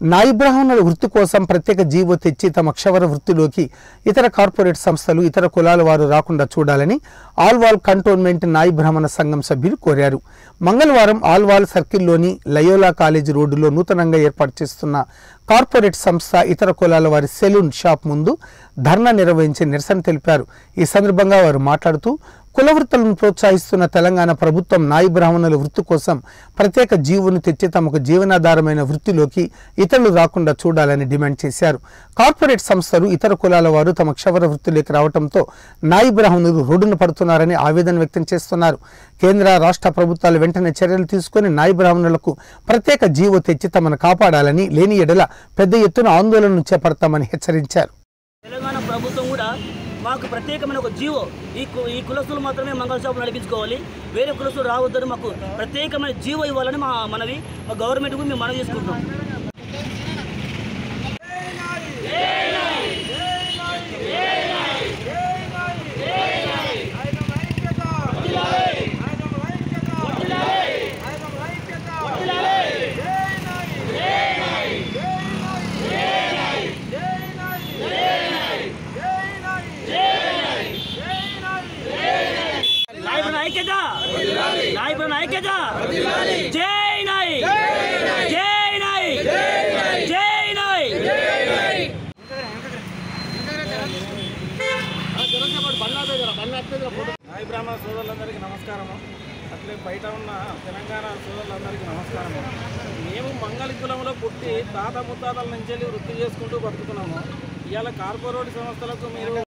నాయి బ్రాహ్మణుల వృత్తి కోసం ప్రత్యేక జీవో తెచ్చి తమ క్షవర వృత్తిలోకి ఇతర కార్పొరేట్ సంస్థలు ఇతర కులాల వారు రాకుండా చూడాలని ఆల్వాల్ కంటోన్మెంట్ నాయి బ్రాహ్మణ సంఘం సభ్యులు కోరారు మంగళవారం ఆల్వాల్ సర్కిల్లోని లయోలా కాలేజీ రోడ్డులో నూతనంగా ఏర్పాటు చేస్తున్న కార్పొరేట్ సంస్థ ఇతర కులాల వారి సెలూన్ షాప్ ముందు ధర్నా నిర్వహించి నిరసన తెలిపారు ఈ సందర్భంగా వారు మాట్లాడుతూ కుల వృత్తులను ప్రోత్సహిస్తున్న తెలంగాణ ప్రభుత్వం నాయి బ్రాహ్మణుల వృత్తి కోసం ప్రత్యేక జీవును తెచ్చి తమకు జీవనాధారమైన వృత్తిలోకి ఇతరులు రాకుండా చూడాలని డిమాండ్ చేశారు కార్పొరేట్ సంస్థలు ఇతర కులాల వారు తమ క్షవర వృత్తిలోకి రావడంతో నాయి బ్రాహ్మణులు రోడ్డున పడుతున్నారని ఆవేదన వ్యక్తం చేస్తున్నారు కేంద్ర రాష్ట్ర ప్రభుత్వాలు వెంటనే చర్యలు తీసుకుని నాయి బ్రాహ్మణులకు ప్రత్యేక జీవో తెచ్చి తమను కాపాడాలని లేని ఎడల పెద్ద ఎత్తున ఆందోళనను చేపడతామని హెచ్చరించారు తెలంగాణ ప్రభుత్వం కూడా మాకు ప్రత్యేకమైన ఒక జీవో ఈ కు- ఈ కులస్తులు మాత్రమే మంగళ షాపు నడిపించుకోవాలి వేరే కులస్తులు రావద్దని మాకు ప్రత్యేకమైన జీవో ఇవ్వాలని మా మనవి మా గవర్నమెంట్ కూడా మేము మనవి చేసుకుంటాం నాయకుల ఐక్యత నాయకుల ఐక్యత జై నాయ్ జై నాయ్ జై నాయ్ నాయ బ్రాహ్మణ సోదరులందరికీ నమస్కారము అట్లే బయట ఉన్న తెలంగాణ సోదరులందరికీ నమస్కారము మేము మంగళి కులంలో పుట్టి తాత ముత్తాతల నుంచి వెళ్ళి వృత్తి చేసుకుంటూ బతుకుతున్నాము ఇవాళ కార్పొరేట్ సంస్థలకు మీరు